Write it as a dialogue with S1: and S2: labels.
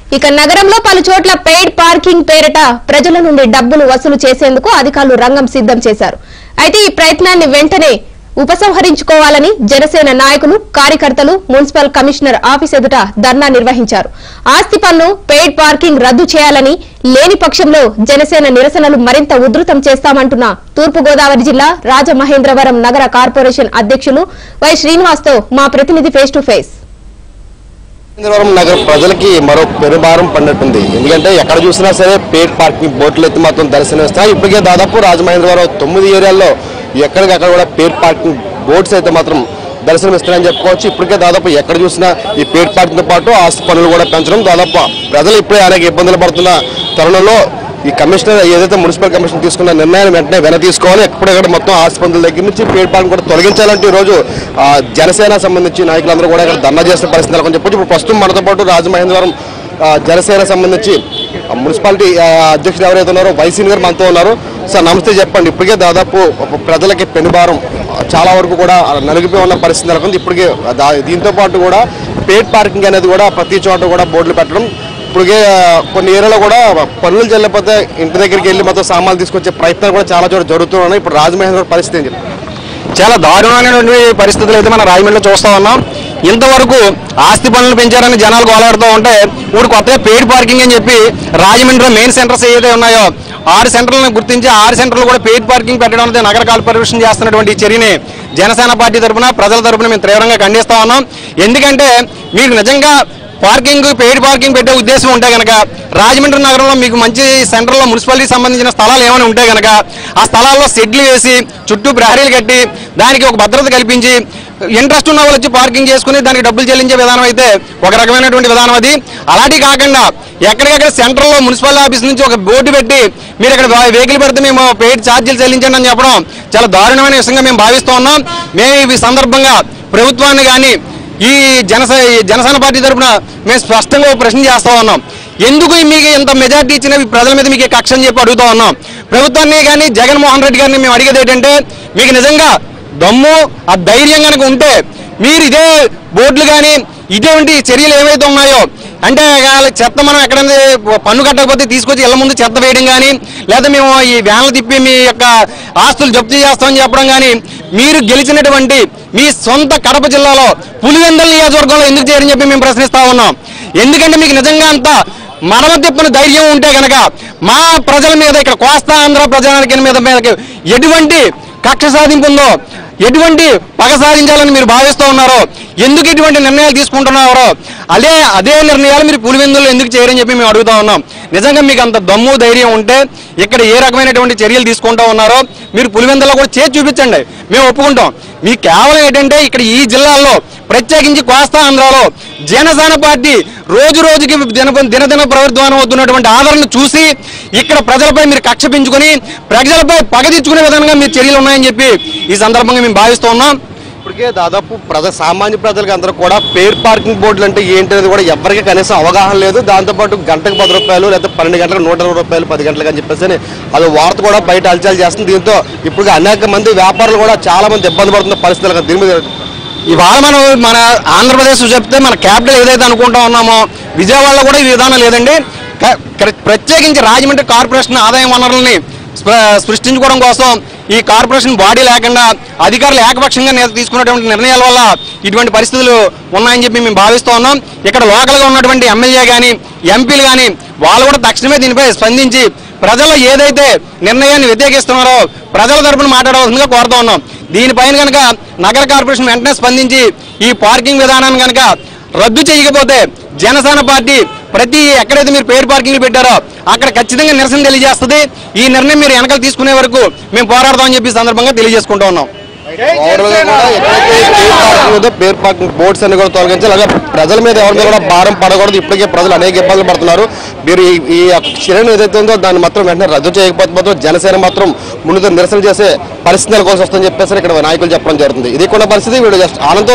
S1: ఇక నగరంలో పలు చోట్ల పెయిడ్ పార్కింగ్ పేరిట ప్రజల నుండి డబ్బులు వసూలు చేసేందుకు అధికారులు రంగం సిద్ధం చేశారు అయితే ఈ ప్రయత్నాన్ని వెంటనే ఉపసంహరించుకోవాలని జనసేన నాయకులు కార్యకర్తలు మున్సిపల్ కమిషనర్ ఆఫీస్ ఎదుట ధర్నా నిర్వహించారు ఆస్తి పన్ను పెయిడ్ పార్కింగ్ రద్దు చేయాలని లేని పక్షంలో జనసేన నిరసనలు మరింత ఉధృతం చేస్తామంటున్న తూర్పుగోదావరి జిల్లా రాజమహేంద్రవరం నగర కార్పొరేషన్ అధ్యక్షులు వై శ్రీనివాస్తో మా ప్రతినిధి ఫేస్ టు ఫేస్
S2: రాజమహేంద్రవరం నగర ప్రజలకి మరో పెరుభారం పడినట్టుంది ఎందుకంటే ఎక్కడ చూసినా సరే పేడ్ పార్కింగ్ బోట్లు ఎత్తి మాత్రం దర్శనమిస్తాయి ఇప్పటికే దాదాపు రాజమహేంద్రవరం తొమ్మిది ఏరియాల్లో ఎక్కడికక్కడ కూడా పేడ్ పార్కింగ్ బోట్స్ అయితే మాత్రం దర్శనమిస్తాయని చెప్పుకోవచ్చు ఇప్పటికే దాదాపు ఎక్కడ చూసినా ఈ పేడ్ పార్కింగ్తో పాటు ఆస్తి పనులు కూడా పెంచడం దాదాపు ప్రజలు ఇప్పుడే అనేక ఇబ్బందులు పడుతున్న తరుణంలో ఈ కమిషనర్ ఏదైతే మున్సిపల్ కమిషన్ తీసుకున్న నిర్ణయాన్ని వెంటనే వెన తీసుకోవాలి ఎక్కడికక్కడ మొత్తం ఆసుపత్రుల దగ్గర నుంచి పేడ్ పార్క్ కూడా తొలగించాలంటే ఈ రోజు ఆ, జనసేన సంబంధించి నాయకులందరూ కూడా ఇక్కడ ధర్నా చేసిన పరిస్థితి నెలకొని చెప్పొచ్చు ఇప్పుడు ప్రస్తుతం మనతో పాటు రాజమహేంద్రవరం ఆ, జనసేన సంబంధించి ఆ, మున్సిపాలిటీ ఆ, అధ్యక్షులు ఎవరైతే ఉన్నారో వైసీని గారు మనతో ఉన్నారు సార్ నమస్తే చెప్పండి ఇప్పటికే దాదాపు ప్రజలకి పెనుభారం ఆ, చాలా వరకు కూడా నలిగిపోయి ఉన్న పరిస్థితి నెలకొంది ఇప్పటికే దా- దీంతో పాటు కూడా పేడ్ పార్కింగ్ అనేది కూడా ప్రతి చోట కూడా బోర్డులు పెట్టడం ఇప్పటికే ఆ, కొన్ని ఏరియాలో కూడా పనులు చెల్లకపోతే ఇంటి దగ్గరికి వెళ్ళి మొత్తం సామాన్లు తీసుకొచ్చే ప్రయత్నాలు కూడా చాలా చోట జరుగుతున్నాయి ఇప్పుడు రాజమహేంద్ర పరిస్థితి ఏంటి
S3: చాలా దారుణమైనటువంటి పరిస్థితులు అయితే మనం రాజమండ్రిలో చూస్తా ఉన్నాం ఇంతవరకు ఆస్తి పనులు పెంచారని జనాలు గోలాడుతూ ఉంటే ఇప్పుడు కొత్తగా పెయిడ్ పార్కింగ్ అని చెప్పి రాజమండ్రిలో మెయిన్ సెంటర్స్ ఏదైతే ఉన్నాయో ఆరు సెంటర్లను గుర్తించి ఆరు సెంటర్లు కూడా పెయిడ్ పార్కింగ్ పెట్టడం అనేది నగర కార్పొరేషన్ చేస్తున్నటువంటి ఈ చర్యని జనసేన పార్టీ తరపున ప్రజల తరపున మేము తీవ్రంగా ఖండిస్తా ఉన్నాం ఎందుకంటే మీకు నిజంగా పార్కింగ్ పెయిడ్ పార్కింగ్ పెట్టే ఉద్దేశం ఉంటే కనుక రాజమండ్రి నగరంలో మీకు మంచి సెంటర్లో మున్సిపాలిటీకి సంబంధించిన స్థలాలు ఏమైనా ఉంటే కనుక ఆ స్థలాల్లో షెడ్లు వేసి చుట్టూ ప్రహరీలు కట్టి దానికి ఒక భద్రత కల్పించి ఇంట్రెస్ట్ ఉన్న వాళ్ళు వచ్చి పార్కింగ్ చేసుకుని దానికి డబ్బులు చెల్లించే విధానం అయితే ఒక రకమైనటువంటి విధానం అది అలాంటి కాకుండా ఎక్కడికక్కడ సెంటర్లో మున్సిపల్ ఆఫీస్ నుంచి ఒక బోర్డు పెట్టి మీరు ఇక్కడ వెహికల్ పెడితే మేము పెయిడ్ ఛార్జీలు చెల్లించండి అని చెప్పడం చాలా దారుణమైన విషయంగా మేము భావిస్తూ ఉన్నాం మేము ఈ సందర్భంగా ప్రభుత్వాన్ని కానీ ఈ జనసే ఈ జనసేన పార్టీ తరపున మేము స్పష్టంగా ఒక ప్రశ్న చేస్తా ఉన్నాం ఎందుకు మీకు ఇంత మెజార్టీ ఇచ్చిన ఈ ప్రజల మీద మీకు ఈ కక్ష అని చెప్పి అడుగుతా ఉన్నాం ప్రభుత్వాన్ని కానీ జగన్మోహన్ రెడ్డి గారిని మేము అడిగేది ఏంటంటే మీకు నిజంగా దమ్ము ఆ ధైర్యం కనుక ఉంటే మీరు ఇదే బోర్డులు కానీ ఇటువంటి చర్యలు ఏవైతే ఉన్నాయో అంటే వాళ్ళ చెత్త మనం ఎక్కడైనా పన్ను కట్టకపోతే తీసుకొచ్చి ఇళ్ళ ముందు చెత్త వేయడం కానీ లేదా మేము ఈ వ్యాన్లు తిప్పి మీ యొక్క ఆస్తులు జప్తు చేస్తామని చెప్పడం కానీ మీరు గెలిచినటువంటి మీ సొంత కడప జిల్లాలో పులివెందల నియోజకవర్గంలో ఎందుకు చేయరని చెప్పి మేము ప్రశ్నిస్తా ఉన్నాం ఎందుకంటే మీకు నిజంగా అంత మనమ తిప్పని ధైర్యం ఉంటే కనుక మా ప్రజల మీద ఇక్కడ కోస్తా ఆంధ్ర ప్రజానికి మీద మీద ఎటువంటి కక్ష సాధింపు ఉందో ఎటువంటి పగ సాధించాలని మీరు భావిస్తూ ఉన్నారో ఎందుకు ఇటువంటి నిర్ణయాలు తీసుకుంటున్నారో అదే అదే నిర్ణయాలు మీరు పులివెందులు ఎందుకు చేయరని చెప్పి మేము అడుగుతా ఉన్నాం నిజంగా మీకు అంత దమ్ము ధైర్యం ఉంటే ఇక్కడ ఏ రకమైనటువంటి చర్యలు తీసుకుంటా ఉన్నారో మీరు పులివెందులో కూడా చేసి చూపించండి మేము ఒప్పుకుంటాం మీకు కేవలం ఏంటంటే ఇక్కడ ఈ జిల్లాల్లో ప్రత్యేకించి కోస్తా ఆంధ్రాలో జనసేన పార్టీ రోజు రోజుకి దిన దినదిన ప్రవర్తమానం అవుతున్నటువంటి ఆదరణ చూసి ఇక్కడ ప్రజలపై మీరు కక్ష పెంచుకొని ప్రజలపై పగ తెచ్చుకునే విధంగా మీరు చర్యలు ఉన్నాయని చెప్పి ఈ సందర్భంగా మేము భావిస్తూ ఉన్నాం
S2: ఇప్పటికే దాదాపు ప్రజ సామాన్య ప్రజలకు అందరూ కూడా పేడ్ పార్కింగ్ బోర్డులు అంటే ఏంటి అనేది కూడా ఎవరికి కనీసం అవగాహన లేదు దాంతోపాటు గంటకు పది రూపాయలు లేదా పన్నెండు గంటలకు నూట ఇరవై రూపాయలు పది గంటలకు అని చెప్పేసి అని అది వార్త కూడా బయట అలచాలు చేస్తుంది దీంతో ఇప్పుడు అనేక మంది వ్యాపారులు కూడా చాలా మంది ఇబ్బంది పడుతున్న పరిస్థితులు దీని మీద
S3: ఇవాళ మనం మన ఆంధ్రప్రదేశ్ చెప్తే మన క్యాపిటల్ ఏదైతే అనుకుంటా ఉన్నామో విజయవాడలో కూడా ఈ విధానం లేదండి క- ప్ర- ప్రత్యేకించి రాజమండ్రి కార్పొరేషన్ ఆదాయ వనరుల్ని స్ప- సృష్టించుకోవడం కోసం ఈ కార్పొరేషన్ బాడీ లేకుండా అధికారులు ఏకపక్షంగా నే- తీసుకున్నటువంటి నిర్ణయాల వల్ల ఇటువంటి పరిస్థితులు ఉన్నాయని చెప్పి మేము భావిస్తూ ఉన్నాం ఇక్కడ లోకల్గా ఉన్నటువంటి ఎమ్మెల్యే కానీ ఎంపీలు కానీ వాళ్ళు కూడా తక్షణమే దీనిపై స్పందించి ప్రజలు ఏదైతే నిర్ణయాన్ని వ్యతిరేకిస్తున్నారో ప్రజల తరపున మాట్లాడవలసిందిగా కోరుతా ఉన్నాం దీనిపైన కనుక నగర కార్పొరేషన్ వెంటనే స్పందించి ఈ పార్కింగ్ విధానాన్ని కనుక రద్దు చేయకపోతే జనసేన పార్టీ ప్రతి ఎక్కడైతే మీరు పేరు పార్కింగ్లు పెట్టారో అక్కడ ఖచ్చితంగా నిరసన తెలియజేస్తుంది ఈ నిర్ణయం మీరు వెనకాల తీసుకునే వరకు మేము పోరాడదామని చెప్పి ఈ సందర్భంగా తెలియజేసుకుంటూ ఉన్నాం
S2: ఓవరాల్ గా కూడా ఎక్కడైతే పేరు పార్కింగ్ ఉందో పేరు పార్కింగ్ బోర్డ్స్ అన్ని కూడా తొలగించాలి అలాగే ప్రజల మీద ఎవరి మీద కూడా భారం పడకూడదు ఇప్పటికే ప్రజలు అనేక ఇబ్బందులు పడుతున్నారు మీరు ఈ- ఈ చర్యను ఏదైతే ఉందో దాన్ని మాత్రం వెంటనే రద్దు చేయకపోతే మాత్రం జనసేన మాత్రం ముందుతో నిరసన చేసే పరిస్థితి నెలకొల్సి వస్తుందని చెప్పేసి ఇక్కడ నాయకులు చెప్పడం జరుగుతుంది ఇది కూడా పరిస్థితి వీడు జస్ట్ ఆనందం